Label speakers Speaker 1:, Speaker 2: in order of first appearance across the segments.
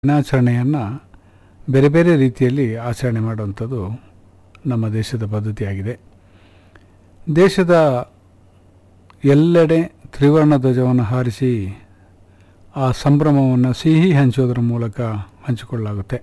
Speaker 1: ದಿನಾಚರಣೆಯನ್ನು ಬೇರೆ ಬೇರೆ ರೀತಿಯಲ್ಲಿ ಆಚರಣೆ ಮಾಡುವಂಥದ್ದು ನಮ್ಮ ದೇಶದ ಪದ್ಧತಿಯಾಗಿದೆ ದೇಶದ ಎಲ್ಲೆಡೆ ತ್ರಿವರ್ಣ ಧ್ವಜವನ್ನು ಹಾರಿಸಿ ಆ ಸಂಭ್ರಮವನ್ನು ಸಿಹಿ ಹಂಚೋದರ ಮೂಲಕ ಹಂಚಿಕೊಳ್ಳಲಾಗುತ್ತೆ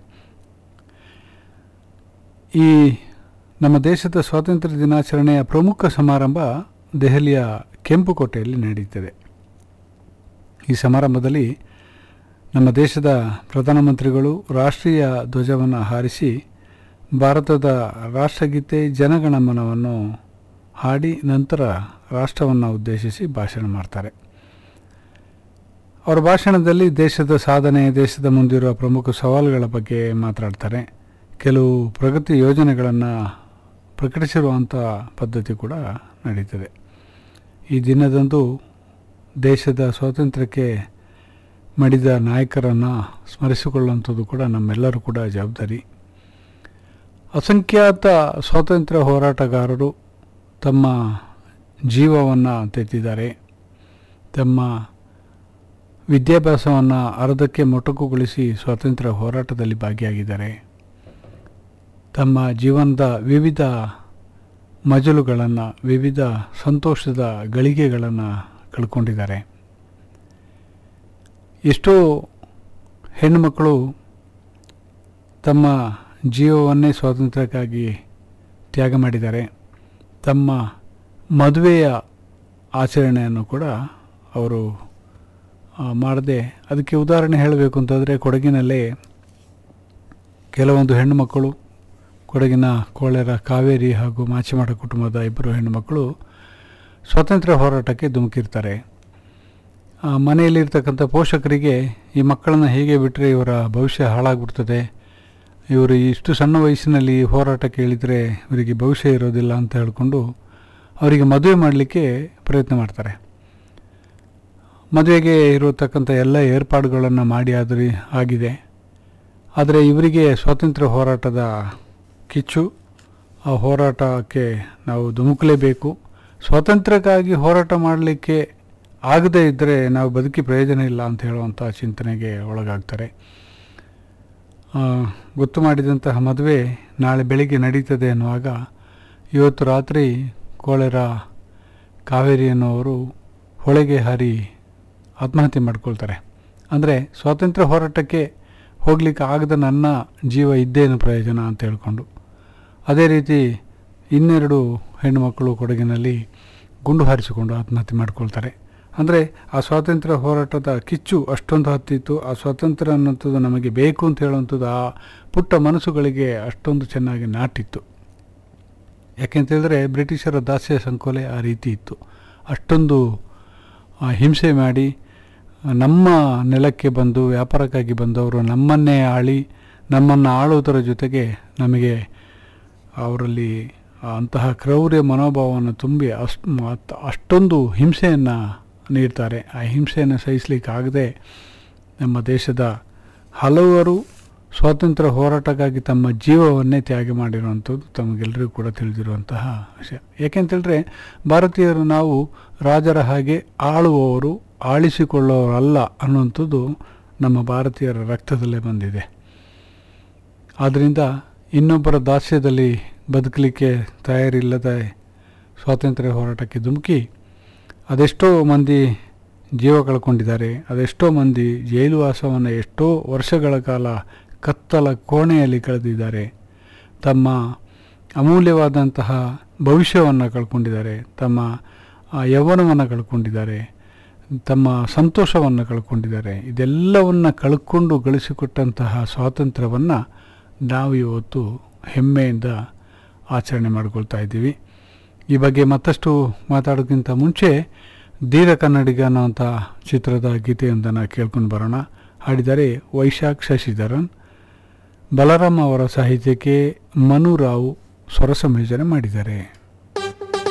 Speaker 1: ಈ ನಮ್ಮ ದೇಶದ ಸ್ವಾತಂತ್ರ್ಯ ದಿನಾಚರಣೆಯ ಪ್ರಮುಖ ಸಮಾರಂಭ ದೆಹಲಿಯ ಕೆಂಪುಕೋಟೆಯಲ್ಲಿ ನಡೆಯುತ್ತದೆ ಈ ಸಮಾರಂಭದಲ್ಲಿ ನಮ್ಮ ದೇಶದ ಪ್ರಧಾನಮಂತ್ರಿಗಳು ರಾಷ್ಟ್ರೀಯ ಧ್ವಜವನ್ನು ಹಾರಿಸಿ ಭಾರತದ ರಾಷ್ಟ್ರಗೀತೆ ಜನಗಣಮನವನ್ನು ಹಾಡಿ ನಂತರ ರಾಷ್ಟ್ರವನ್ನು ಉದ್ದೇಶಿಸಿ ಭಾಷಣ ಮಾಡ್ತಾರೆ ಅವರ ಭಾಷಣದಲ್ಲಿ ದೇಶದ ಸಾಧನೆ ದೇಶದ ಮುಂದಿರುವ ಪ್ರಮುಖ ಸವಾಲುಗಳ ಬಗ್ಗೆ ಮಾತನಾಡ್ತಾರೆ ಕೆಲವು ಪ್ರಗತಿ ಯೋಜನೆಗಳನ್ನು ಪ್ರಕಟಿಸಿರುವಂಥ ಪದ್ಧತಿ ಕೂಡ ನಡೀತದೆ ಈ ದಿನದಂದು ದೇಶದ ಸ್ವಾತಂತ್ರ್ಯಕ್ಕೆ ಮಡಿದ ನಾಯಕರನ್ನು ಸ್ಮರಿಸಿಕೊಳ್ಳುವಂಥದ್ದು ಕೂಡ ನಮ್ಮೆಲ್ಲರೂ ಕೂಡ ಜವಾಬ್ದಾರಿ ಅಸಂಖ್ಯಾತ ಸ್ವಾತಂತ್ರ್ಯ ಹೋರಾಟಗಾರರು ತಮ್ಮ ಜೀವವನ್ನು ತೆತ್ತಿದ್ದಾರೆ ತಮ್ಮ ವಿದ್ಯಾಭ್ಯಾಸವನ್ನು ಅರ್ಧಕ್ಕೆ ಮೊಟಕುಗೊಳಿಸಿ ಸ್ವಾತಂತ್ರ್ಯ ಹೋರಾಟದಲ್ಲಿ ಭಾಗಿಯಾಗಿದ್ದಾರೆ ತಮ್ಮ ಜೀವನದ ವಿವಿಧ ಮಜಲುಗಳನ್ನು ವಿವಿಧ ಸಂತೋಷದ ಗಳಿಗೆಗಳನ್ನು ಕಳ್ಕೊಂಡಿದ್ದಾರೆ ಎಷ್ಟೋ ಹೆಣ್ಣುಮಕ್ಕಳು ತಮ್ಮ ಜೀವವನ್ನೇ ಸ್ವಾತಂತ್ರ್ಯಕ್ಕಾಗಿ ತ್ಯಾಗ ಮಾಡಿದ್ದಾರೆ ತಮ್ಮ ಮದುವೆಯ ಆಚರಣೆಯನ್ನು ಕೂಡ ಅವರು ಮಾಡದೆ ಅದಕ್ಕೆ ಉದಾಹರಣೆ ಹೇಳಬೇಕು ಅಂತಂದರೆ ಕೊಡಗಿನಲ್ಲೇ ಕೆಲವೊಂದು ಹೆಣ್ಣುಮಕ್ಕಳು ಕೊಡಗಿನ ಕೋಳೆರ ಕಾವೇರಿ ಹಾಗೂ ಮಾಚಿಮಾಡ ಕುಟುಂಬದ ಇಬ್ಬರು ಹೆಣ್ಣುಮಕ್ಕಳು ಸ್ವಾತಂತ್ರ್ಯ ಹೋರಾಟಕ್ಕೆ ಧುಮುಕಿರ್ತಾರೆ ಮನೆಯಲ್ಲಿರ್ತಕ್ಕಂಥ ಪೋಷಕರಿಗೆ ಈ ಮಕ್ಕಳನ್ನು ಹೇಗೆ ಬಿಟ್ಟರೆ ಇವರ ಭವಿಷ್ಯ ಹಾಳಾಗ್ಬಿಡ್ತದೆ ಇವರು ಇಷ್ಟು ಸಣ್ಣ ವಯಸ್ಸಿನಲ್ಲಿ ಹೋರಾಟಕ್ಕೆ ಇಳಿದರೆ ಇವರಿಗೆ ಭವಿಷ್ಯ ಇರೋದಿಲ್ಲ ಅಂತ ಹೇಳಿಕೊಂಡು ಅವರಿಗೆ ಮದುವೆ ಮಾಡಲಿಕ್ಕೆ ಪ್ರಯತ್ನ ಮಾಡ್ತಾರೆ ಮದುವೆಗೆ ಇರತಕ್ಕಂಥ ಎಲ್ಲ ಏರ್ಪಾಡುಗಳನ್ನು ಮಾಡಿ ಆದರೆ ಆಗಿದೆ ಆದರೆ ಇವರಿಗೆ ಸ್ವಾತಂತ್ರ್ಯ ಹೋರಾಟದ ಕಿಚ್ಚು ಆ ಹೋರಾಟಕ್ಕೆ ನಾವು ಧುಮುಕಲೇಬೇಕು ಸ್ವಾತಂತ್ರ್ಯಕ್ಕಾಗಿ ಹೋರಾಟ ಮಾಡಲಿಕ್ಕೆ ಆಗದೇ ಇದ್ದರೆ ನಾವು ಬದುಕಿ ಪ್ರಯೋಜನ ಇಲ್ಲ ಅಂತ ಹೇಳುವಂಥ ಚಿಂತನೆಗೆ ಒಳಗಾಗ್ತಾರೆ ಗೊತ್ತು ಮಾಡಿದಂತಹ ಮದುವೆ ನಾಳೆ ಬೆಳಿಗ್ಗೆ ನಡೀತದೆ ಅನ್ನುವಾಗ ಇವತ್ತು ರಾತ್ರಿ ಕೋಳೆರ ಕಾವೇರಿ ಅನ್ನೋವರು ಹೊಳೆಗೆ ಹಾರಿ ಆತ್ಮಹತ್ಯೆ ಮಾಡ್ಕೊಳ್ತಾರೆ ಅಂದರೆ ಸ್ವಾತಂತ್ರ್ಯ ಹೋರಾಟಕ್ಕೆ ಹೋಗ್ಲಿಕ್ಕೆ ಆಗದ ನನ್ನ ಜೀವ ಇದ್ದೇನು ಪ್ರಯೋಜನ ಅಂತ ಹೇಳ್ಕೊಂಡು ಅದೇ ರೀತಿ ಇನ್ನೆರಡು ಹೆಣ್ಣುಮಕ್ಕಳು ಕೊಡಗಿನಲ್ಲಿ ಗುಂಡು ಹಾರಿಸಿಕೊಂಡು ಆತ್ಮಹತ್ಯೆ ಮಾಡ್ಕೊಳ್ತಾರೆ ಅಂದರೆ ಆ ಸ್ವಾತಂತ್ರ್ಯ ಹೋರಾಟದ ಕಿಚ್ಚು ಅಷ್ಟೊಂದು ಹತ್ತಿತ್ತು ಆ ಸ್ವಾತಂತ್ರ್ಯ ಅನ್ನೋಂಥದ್ದು ನಮಗೆ ಬೇಕು ಅಂತ ಹೇಳುವಂಥದ್ದು ಆ ಪುಟ್ಟ ಮನಸ್ಸುಗಳಿಗೆ ಅಷ್ಟೊಂದು ಚೆನ್ನಾಗಿ ನಾಟಿತ್ತು ಯಾಕೆಂತೇಳಿದ್ರೆ ಬ್ರಿಟಿಷರ ದಾಸ್ಯ ಸಂಕೋಲೆ ಆ ರೀತಿ ಇತ್ತು ಅಷ್ಟೊಂದು ಹಿಂಸೆ ಮಾಡಿ ನಮ್ಮ ನೆಲಕ್ಕೆ ಬಂದು ವ್ಯಾಪಾರಕ್ಕಾಗಿ ಬಂದವರು ನಮ್ಮನ್ನೇ ಆಳಿ ನಮ್ಮನ್ನು ಆಳುವುದರ ಜೊತೆಗೆ ನಮಗೆ ಅವರಲ್ಲಿ ಅಂತಹ ಕ್ರೌರ್ಯ ಮನೋಭಾವವನ್ನು ತುಂಬಿ ಅಷ್ಟು ಅಷ್ಟೊಂದು ಹಿಂಸೆಯನ್ನು ನೀಡ್ತಾರೆ ಆ ಹಿಂಸೆಯನ್ನು ಸಹಿಸಲಿಕ್ಕಾಗದೆ ನಮ್ಮ ದೇಶದ ಹಲವರು ಸ್ವಾತಂತ್ರ್ಯ ಹೋರಾಟಕ್ಕಾಗಿ ತಮ್ಮ ಜೀವವನ್ನೇ ತ್ಯಾಗ ಮಾಡಿರುವಂಥದ್ದು ತಮಗೆಲ್ಲರಿಗೂ ಕೂಡ ತಿಳಿದಿರುವಂತಹ ವಿಷಯ ಏಕೆಂತೇಳಿದ್ರೆ ಭಾರತೀಯರು ನಾವು ರಾಜರ ಹಾಗೆ ಆಳುವವರು ಆಳಿಸಿಕೊಳ್ಳೋರಲ್ಲ ಅನ್ನುವಂಥದ್ದು ನಮ್ಮ ಭಾರತೀಯರ ರಕ್ತದಲ್ಲೇ ಬಂದಿದೆ ಆದ್ದರಿಂದ ಇನ್ನೊಬ್ಬರ ದಾಸ್ಯದಲ್ಲಿ ಬದುಕಲಿಕ್ಕೆ ತಯಾರಿಲ್ಲದ ಸ್ವಾತಂತ್ರ್ಯ ಹೋರಾಟಕ್ಕೆ ಧುಮುಕಿ ಅದೆಷ್ಟೋ ಮಂದಿ ಜೀವ ಕಳ್ಕೊಂಡಿದ್ದಾರೆ ಅದೆಷ್ಟೋ ಮಂದಿ ಜೈಲುವಾಸವನ್ನು ಎಷ್ಟೋ ವರ್ಷಗಳ ಕಾಲ ಕತ್ತಲ ಕೋಣೆಯಲ್ಲಿ ಕಳೆದಿದ್ದಾರೆ ತಮ್ಮ ಅಮೂಲ್ಯವಾದಂತಹ ಭವಿಷ್ಯವನ್ನು ಕಳ್ಕೊಂಡಿದ್ದಾರೆ ತಮ್ಮ ಯೌವನವನ್ನು ಕಳ್ಕೊಂಡಿದ್ದಾರೆ ತಮ್ಮ ಸಂತೋಷವನ್ನು ಕಳ್ಕೊಂಡಿದ್ದಾರೆ ಇದೆಲ್ಲವನ್ನು ಕಳ್ಕೊಂಡು ಗಳಿಸಿಕೊಟ್ಟಂತಹ ಸ್ವಾತಂತ್ರ್ಯವನ್ನು ನಾವು ಇವತ್ತು ಹೆಮ್ಮೆಯಿಂದ ಆಚರಣೆ ಮಾಡ್ಕೊಳ್ತಾ ಇದ್ದೀವಿ ಈ ಬಗ್ಗೆ ಮತ್ತಷ್ಟು ಮಾತಾಡೋಕ್ಕಿಂತ ಮುಂಚೆ ಧೀರ ಕನ್ನಡಿಗ ಅನ್ನೋಂಥ ಚಿತ್ರದ ಗೀತೆಯೊಂದನ್ನು ಕೇಳ್ಕೊಂಡು ಬರೋಣ ಹಾಡಿದರೆ ವೈಶಾಖ್ ಶಶಿಧರನ್ ಬಲರಾಮ್ ಅವರ ಸಾಹಿತ್ಯಕ್ಕೆ ಮನು ರಾವ್ ಸ್ವರ ಸಂಯೋಜನೆ ಮಾಡಿದ್ದಾರೆ